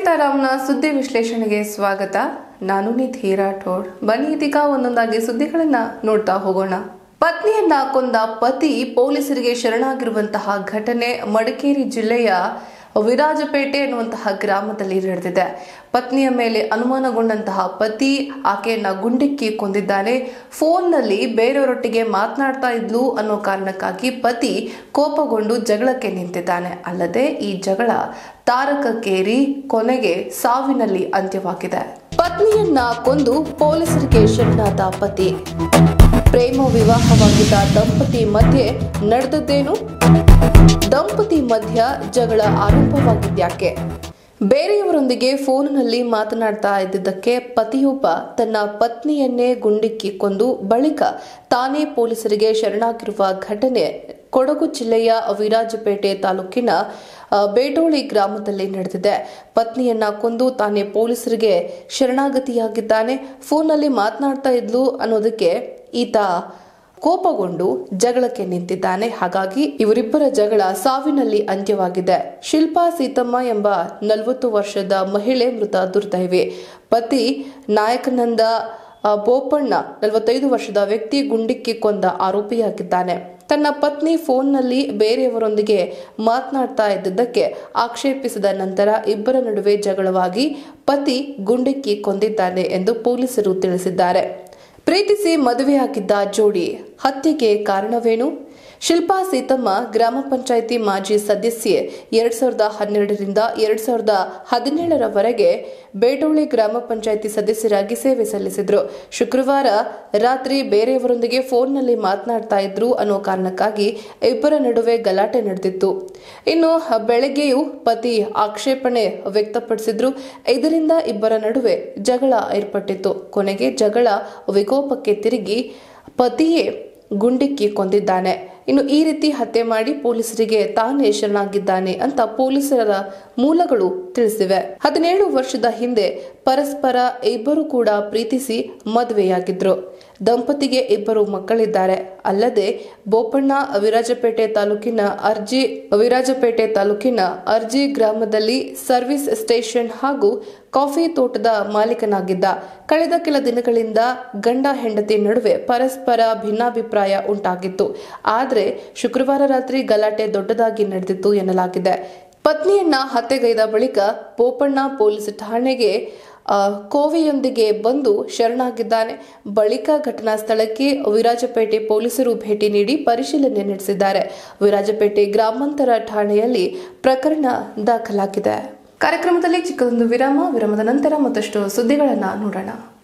ಸೀತಾರಾಮ್ನ ಸುದ್ದಿ ವಿಶ್ಲೇಷಣೆಗೆ ಸ್ವಾಗತ ನಾನು ನಿಧಿ ರಾಠೋಡ್ ಬನ್ನಿ ಇದೀಗ ಒಂದೊಂದಾಗಿ ಸುದ್ದಿಗಳನ್ನ ನೋಡ್ತಾ ಹೋಗೋಣ ಪತ್ನಿಯನ್ನ ಕೊಂದ ಪತಿ ಪೊಲೀಸರಿಗೆ ಶರಣಾಗಿರುವಂತಹ ಘಟನೆ ಮಡಿಕೇರಿ ಜಿಲ್ಲೆಯ ವಿರಾಜಪೇಟೆ ಎನ್ನುವಂತಹ ಗ್ರಾಮದಲ್ಲಿ ನಡೆದಿದೆ ಪತ್ನಿಯ ಮೇಲೆ ಅನುಮಾನಗೊಂಡಂತಹ ಪತಿ ಆಕೆಯನ್ನ ಗುಂಡಿಕ್ಕಿ ಕೊಂದಿದ್ದಾನೆ ಫೋನ್ನಲ್ಲಿ ಬೇರೆಯವರೊಟ್ಟಿಗೆ ಮಾತನಾಡ್ತಾ ಇದ್ಲು ಅನ್ನೋ ಕಾರಣಕ್ಕಾಗಿ ಪತಿ ಕೋಪಗೊಂಡು ಜಗಳಕ್ಕೆ ನಿಂತಿದ್ದಾನೆ ಅಲ್ಲದೆ ಈ ಜಗಳ ತಾರಕಕ್ಕೇರಿ ಕೊನೆಗೆ ಸಾವಿನಲ್ಲಿ ಅಂತ್ಯವಾಗಿದೆ ಪತ್ನಿಯನ್ನ ಕೊಂದು ಪೊಲೀಸರಿಗೆ ಶರಣಾದ ಪತಿ ಪ್ರೇಮ ವಿವಾಹವಾಗಿದ್ದ ದಂಪತಿ ಮಧ್ಯೆ ನಡೆದದ್ದೇನು ದಂಪತಿ ಮಧ್ಯ ಜಗಳ ಆರಂಭವಾಗಿದ್ಯಾಕೆ ಬೇರೆಯವರೊಂದಿಗೆ ಫೋನಿನಲ್ಲಿ ಮಾತನಾಡ್ತಾ ಇದ್ದಿದ್ದಕ್ಕೆ ಪತಿಯೊಬ್ಬ ತನ್ನ ಪತ್ನಿಯನ್ನೇ ಗುಂಡಿಕ್ಕಿ ಕೊಂದು ಬಳಿಕ ತಾನೇ ಪೊಲೀಸರಿಗೆ ಶರಣಾಗಿರುವ ಘಟನೆ ಕೊಡಗು ಜಿಲ್ಲೆಯ ವಿರಾಜಪೇಟೆ ತಾಲೂಕಿನ ಆ, ಬೇಟೋಳಿ ಗ್ರಾಮದಲ್ಲಿ ನಡೆದಿದೆ ಪತ್ನಿಯನ್ನ ಕೊಂದು ತಾನೇ ಪೊಲೀಸರಿಗೆ ಶರಣಾಗತಿಯಾಗಿದ್ದಾನೆ ಫೋನ್ನಲ್ಲಿ ಮಾತನಾಡ್ತಾ ಇದ್ಲು ಅನ್ನೋದಕ್ಕೆ ಈತ ಕೋಪಗೊಂಡು ಜಗಳಕ್ಕೆ ನಿಂತಿದ್ದಾನೆ ಹಾಗಾಗಿ ಇವರಿಬ್ಬರ ಜಗಳ ಸಾವಿನಲ್ಲಿ ಅಂತ್ಯವಾಗಿದೆ ಶಿಲ್ಪಾ ಸೀತಮ್ಮ ಎಂಬ ನಲವತ್ತು ವರ್ಷದ ಮಹಿಳೆ ಮೃತ ದುರ್ದೈವಿ ಪತಿ ನಾಯಕನಂದ ಆ, ಬೋಪಣ್ಣ ನಲವತ್ತೈದು ವರ್ಷದ ವ್ಯಕ್ತಿ ಗುಂಡಿಕ್ಕಿ ಕೊಂದ ಆರೋಪಿಯಾಗಿದ್ದಾನೆ ತನ್ನ ಪತ್ನಿ ಫೋನ್ನಲ್ಲಿ ಬೇರೆಯವರೊಂದಿಗೆ ಮಾತನಾಡ್ತಾ ಇದ್ದಿದ್ದಕ್ಕೆ ಆಕ್ಷೇಪಿಸಿದ ನಂತರ ಇಬ್ಬರ ನಡುವೆ ಜಗಳವಾಗಿ ಪತಿ ಗುಂಡಿಕ್ಕಿ ಕೊಂದಿದ್ದಾನೆ ಎಂದು ಪೊಲೀಸರು ತಿಳಿಸಿದ್ದಾರೆ ಪ್ರೀತಿಸಿ ಮದುವೆಯಾಗಿದ್ದ ಜೋಡಿ ಹತ್ಯೆಗೆ ಕಾರಣವೇನು ಶಿಲ್ಪಾ ಸೀತಮ್ಮ ಗ್ರಾಮ ಪಂಚಾಯಿತಿ ಮಾಜಿ ಸದಸ್ಯೆ ಎರಡ್ ಸಾವಿರದ ಹನ್ನೆರಡರಿಂದ ಎರಡ್ ಸಾವಿರದ ಹದಿನೇಳರವರೆಗೆ ಬೇಟೋಳಿ ಗ್ರಾಮ ಪಂಚಾಯಿತಿ ಸದಸ್ಯರಾಗಿ ಸೇವೆ ಸಲ್ಲಿಸಿದ್ರು ಶುಕ್ರವಾರ ರಾತ್ರಿ ಬೇರೆಯವರೊಂದಿಗೆ ಫೋನ್ನಲ್ಲಿ ಮಾತನಾಡ್ತಾ ಇದ್ರು ಅನ್ನೋ ಕಾರಣಕ್ಕಾಗಿ ಇಬ್ಬರ ನಡುವೆ ಗಲಾಟೆ ನಡೆದಿತ್ತು ಇನ್ನು ಬೆಳಗ್ಗೆಯೂ ಪತಿ ಆಕ್ಷೇಪಣೆ ವ್ಯಕ್ತಪಡಿಸಿದ್ರು ಇದರಿಂದ ಇಬ್ಬರ ನಡುವೆ ಜಗಳ ಏರ್ಪಟ್ಟಿತ್ತು ಕೊನೆಗೆ ಜಗಳ ವಿಕೋಪಕ್ಕೆ ತಿರುಗಿ ಪತಿಯೇ ಗುಂಡಿಕ್ಕಿ ಕೊಂದಿದ್ದಾನೆ ಇನ್ನು ಈ ರೀತಿ ಹತ್ಯೆ ಮಾಡಿ ಪೊಲೀಸರಿಗೆ ತಾನೇ ಶರಣಾಗಿದ್ದಾನೆ ಅಂತ ಪೊಲೀಸರ ಮೂಲಗಳು ತಿಳಿಸಿವೆ ಹದಿನೇಳು ವರ್ಷದ ಹಿಂದೆ ಪರಸ್ಪರ ಇಬ್ಬರು ಕೂಡ ಪ್ರೀತಿಸಿ ಮದುವೆಯಾಗಿದ್ರು ದಂಪತಿಗೆ ಇಬ್ಬರು ಮಕ್ಕಳಿದ್ದಾರೆ ಅಲ್ಲದೆ ಬೋಪಣ್ಣ ವಿರಾಜಪೇಟೆ ತಾಲೂಕಿನ ಅರ್ಜಿ ವಿರಾಜಪೇಟೆ ತಾಲೂಕಿನ ಅರ್ಜಿ ಗ್ರಾಮದಲ್ಲಿ ಸರ್ವಿಸ್ ಸ್ಟೇಷನ್ ಹಾಗೂ ಕಾಫಿ ತೋಟದ ಮಾಲೀಕನಾಗಿದ್ದ ಕಳೆದ ಕೆಲ ದಿನಗಳಿಂದ ಗಂಡ ಹೆಂಡತಿ ನಡುವೆ ಪರಸ್ಪರ ಭಿನ್ನಾಭಿಪ್ರಾಯ ಉಂಟಾಗಿತ್ತು ಆದರೆ ಶುಕ್ರವಾರ ರಾತ್ರಿ ಗಲಾಟೆ ದೊಡ್ಡದಾಗಿ ನಡೆದಿತ್ತು ಎನ್ನಲಾಗಿದೆ ಪತ್ನಿಯನ್ನ ಹತ್ಯೆಗೈದ ಬಳಿಕ ಬೋಪಣ್ಣ ಪೊಲೀಸ್ ಠಾಣೆಗೆ ಆ, ಕೋವೆಯೊಂದಿಗೆ ಬಂದು ಶರಣಾಗಿದ್ದಾನೆ ಬಳಿಕ ಘಟನಾ ಸ್ಥಳಕ್ಕೆ ವಿರಾಜಪೇಟೆ ಪೊಲೀಸರು ಭೇಟಿ ನೀಡಿ ಪರಿಶೀಲನೆ ನಡೆಸಿದ್ದಾರೆ ವಿರಾಜಪೇಟೆ ಗ್ರಾಮಾಂತರ ಠಾಣೆಯಲ್ಲಿ ಪ್ರಕರಣ ದಾಖಲಾಗಿದೆ ಕಾರ್ಯಕ್ರಮದಲ್ಲಿ ಚಿಕ್ಕದೊಂದು ವಿರಾಮ ವಿರಾಮದ ನಂತರ ಮತ್ತಷ್ಟು ಸುದ್ದಿಗಳನ್ನ ನೋಡೋಣ